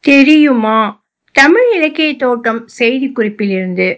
தெரியுமா தமிழ் இலக்கிய தோட்டம் செய்திக்குறிப்பிலிருந்து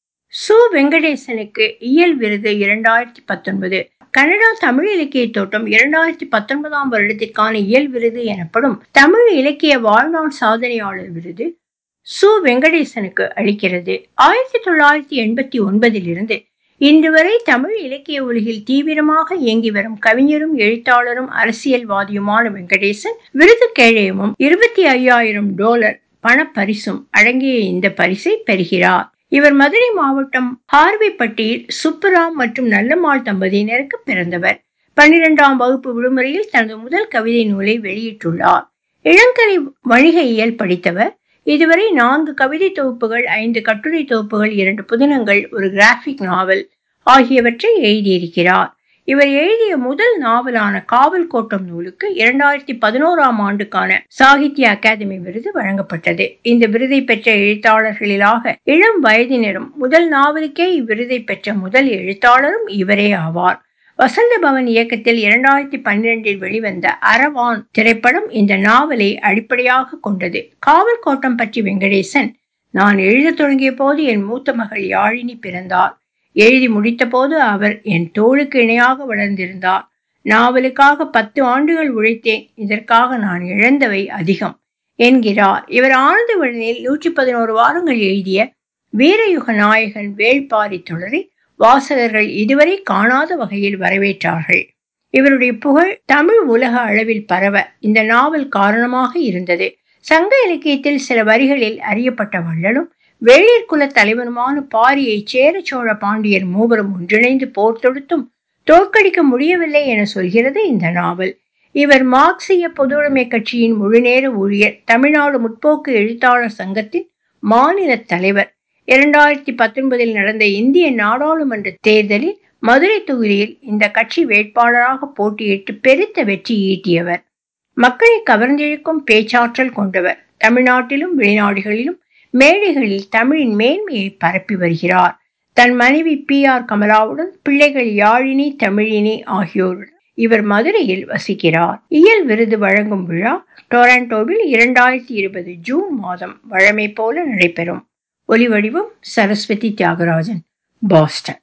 சு வெங்கடேசனுக்கு இயல் விருது இரண்டாயிரத்தி பத்தொன்பது கனடா தமிழ் இலக்கிய தோட்டம் இரண்டாயிரத்தி பத்தொன்பதாம் வருடத்திற்கான இயல் விருது எனப்படும் தமிழ் இலக்கிய வாழ்நாள் சாதனையாளர் விருது சு வெங்கடேசனுக்கு அளிக்கிறது ஆயிரத்தி தொள்ளாயிரத்தி எண்பத்தி ஒன்பதிலிருந்து இன்று வரை தமிழ் இலக்கிய உலகில் தீவிரமாக இயங்கி வரும் கவிஞரும் எழுத்தாளரும் அரசியல்வாதியுமான வெங்கடேசன் விருது கேழயமும் இருபத்தி ஐயாயிரம் டாலர் பணப்பரிசும் அடங்கிய இந்த பரிசை பெறுகிறார் இவர் மதுரை மாவட்டம் ஹார்விப்பட்டியில் சுப்புராம் மற்றும் நல்லம்மாள் தம்பதியினருக்கு பிறந்தவர் பன்னிரெண்டாம் வகுப்பு விடுமுறையில் தனது முதல் கவிதை நூலை வெளியிட்டுள்ளார் இளங்கலை வணிக இயல் படித்தவர் இதுவரை நான்கு கவிதை தொகுப்புகள் ஐந்து கட்டுரை தொகுப்புகள் இரண்டு புதினங்கள் ஒரு கிராஃபிக் நாவல் ஆகியவற்றை எழுதியிருக்கிறார் இவர் எழுதிய முதல் நாவலான காவல் கோட்டம் நூலுக்கு இரண்டாயிரத்தி பதினோராம் ஆண்டுக்கான சாகித்ய அகாதமி விருது வழங்கப்பட்டது இந்த விருதை பெற்ற எழுத்தாளர்களிலாக இளம் வயதினரும் முதல் நாவலுக்கே இவ்விருதை பெற்ற முதல் எழுத்தாளரும் இவரே ஆவார் வசந்த பவன் இயக்கத்தில் இரண்டாயிரத்தி பன்னிரெண்டில் வெளிவந்த அரவான் திரைப்படம் இந்த நாவலை அடிப்படையாக கொண்டது காவல் கோட்டம் பற்றி வெங்கடேசன் நான் எழுத தொடங்கிய போது என் மூத்த மகள் யாழினி பிறந்தார் எழுதி முடித்த போது அவர் என் தோளுக்கு இணையாக வளர்ந்திருந்தார் நாவலுக்காக பத்து ஆண்டுகள் உழைத்தேன் இதற்காக நான் இழந்தவை அதிகம் என்கிறார் இவர் ஆனந்தவழனில் நூற்றி பதினோரு வாரங்கள் எழுதிய வீரயுக நாயகன் வேள்பாரி தொடரை வாசகர்கள் இதுவரை காணாத வகையில் வரவேற்றார்கள் இவருடைய புகழ் தமிழ் உலக அளவில் பரவ இந்த நாவல் காரணமாக இருந்தது சங்க இலக்கியத்தில் சில வரிகளில் அறியப்பட்ட வள்ளலும் வேளிர் குல தலைவனுமான பாரியை சேர சோழ பாண்டியர் மூவரும் ஒன்றிணைந்து போர் தொடுத்தும் தோற்கடிக்க முடியவில்லை என சொல்கிறது இந்த நாவல் இவர் மார்க்சிய பொதுவுடைமை கட்சியின் முழுநேர ஊழியர் தமிழ்நாடு முற்போக்கு எழுத்தாளர் சங்கத்தின் மாநில தலைவர் இரண்டாயிரத்தி பத்தொன்பதில் நடந்த இந்திய நாடாளுமன்ற தேர்தலில் மதுரை தொகுதியில் இந்த கட்சி வேட்பாளராக போட்டியிட்டு பெருத்த வெற்றி ஈட்டியவர் மக்களை கவர்ந்திழுக்கும் பேச்சாற்றல் கொண்டவர் தமிழ்நாட்டிலும் வெளிநாடுகளிலும் மேடைகளில் தமிழின் மேன்மையை பரப்பி வருகிறார் தன் மனைவி பி ஆர் கமலாவுடன் பிள்ளைகள் யாழினி தமிழினி ஆகியோருடன் இவர் மதுரையில் வசிக்கிறார் இயல் விருது வழங்கும் விழா டொராண்டோவில் இரண்டாயிரத்தி இருபது ஜூன் மாதம் வழமை போல நடைபெறும் ஒலிவடிவம் சரஸ்வதி தியாகராஜன் பாஸ்டன்